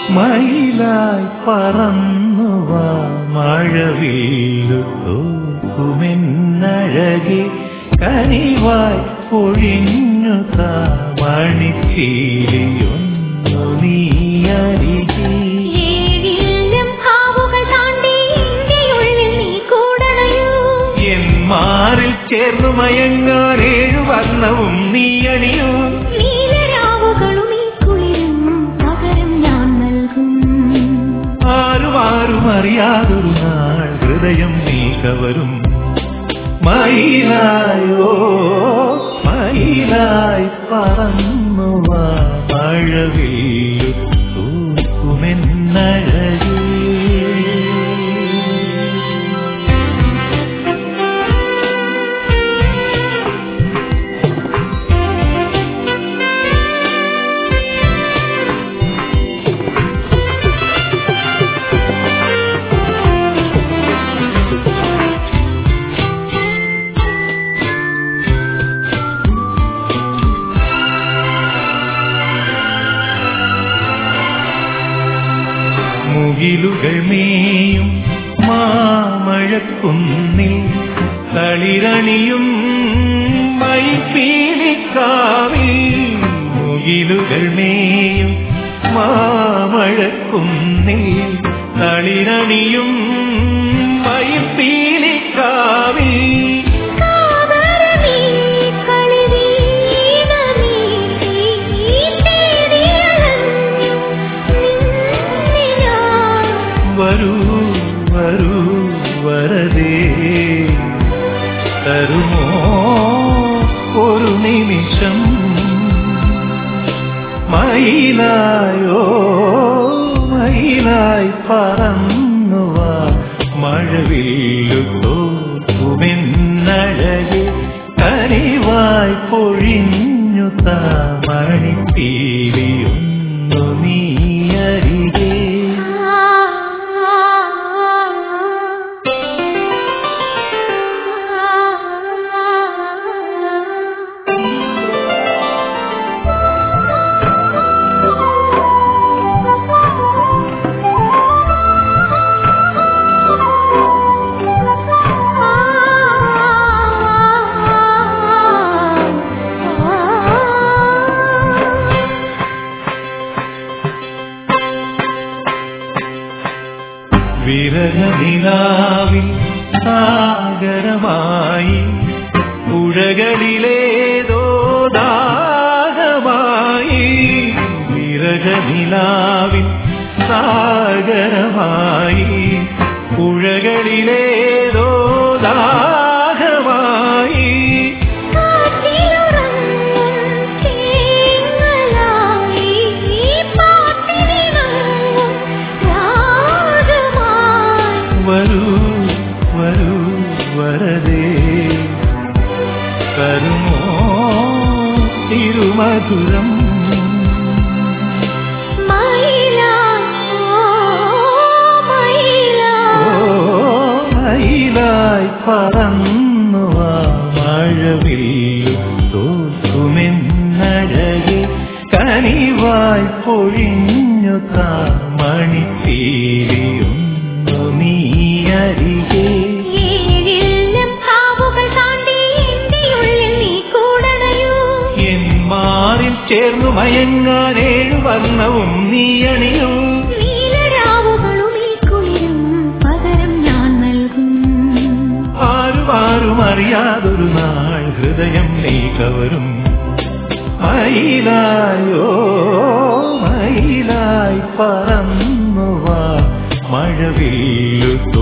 മയിലായി പറന്നുവാ മഴവില്ലു തോക്കുമെന്നഴകെ കനിവായി പൊഴിഞ്ഞു താമണിച്ചീലിയൊന്നു നീ അരികെ ഏഴിലും കാവുകൾ താണ്ടി ഇന്ത്യയുള്ളിൽ നീ കൂടണയോ എൻ മാറിൽ ചേർന്നു മയങ്ങാൻ ഏഴു വർണ്ണവും നീ അണിയൂ നീലരാവുകളും ഈ കുളിരും പകരം ഞാൻ നൽകും ആരും ആരും അറിയാതൊരു നാൾ ഹൃദയം നീ കവരും മയിലായോ മയിലായി പറന്നുവാ മഴവില്ലു തൂക്കുമെന്നഴകേ മുകിലുകൾ മേയും മാമഴക്കുന്നിൽ തളിരണിയും മൈപ്പീലിക്കാവിൽ മുകിലുകൾ മേയും മാമഴക്കുന്നിൽ തളിരണിയും മൈപ്പീലിക്കാവിൽ കാതരമീ കളിവീണമീ തേടിയലഞ്ഞു നിന്നെ ഞാൻ വരൂ വരൂ വരതേ തരുമോ ഒരു നിമിഷം മയിലായോ മയിലായി പറന്നുവാ മഴവില്ലു തോക്കുമെന്നഴകെ കനിവായി പൊഴിഞ്ഞു താമണിപ്പീലിയൊന്നു നീ അരികേ വിരഹനിലാവിൽ സാഗരമായി പുഴകളിലേതോ ദാഹമായി വിരഹനിലാവിൽ സാഗരമായി പുഴകളിലേതോ ദാഹമായി വരൂ വരൂ വരതേ തരുമോ തിരുമധുരം ഓ മയിലായി പറന്നുവാ മഴവില്ലു തോക്കുമെന്നഴകെ കനിവായി പൊഴിഞ്ഞു താമണിത്തീരിയൊന്നു നീ അരികെ എൻ മാറിൽ ചേർന്നു മയങ്ങാൻ ഏഴു വർണ്ണവും നീ അണിയൂ ആരും ആരും അറിയാതൊരു നാൾ ഹൃദയം നീ കവരും മയിലായോ മയിലായി പറന്നുവാ മഴവില്ലു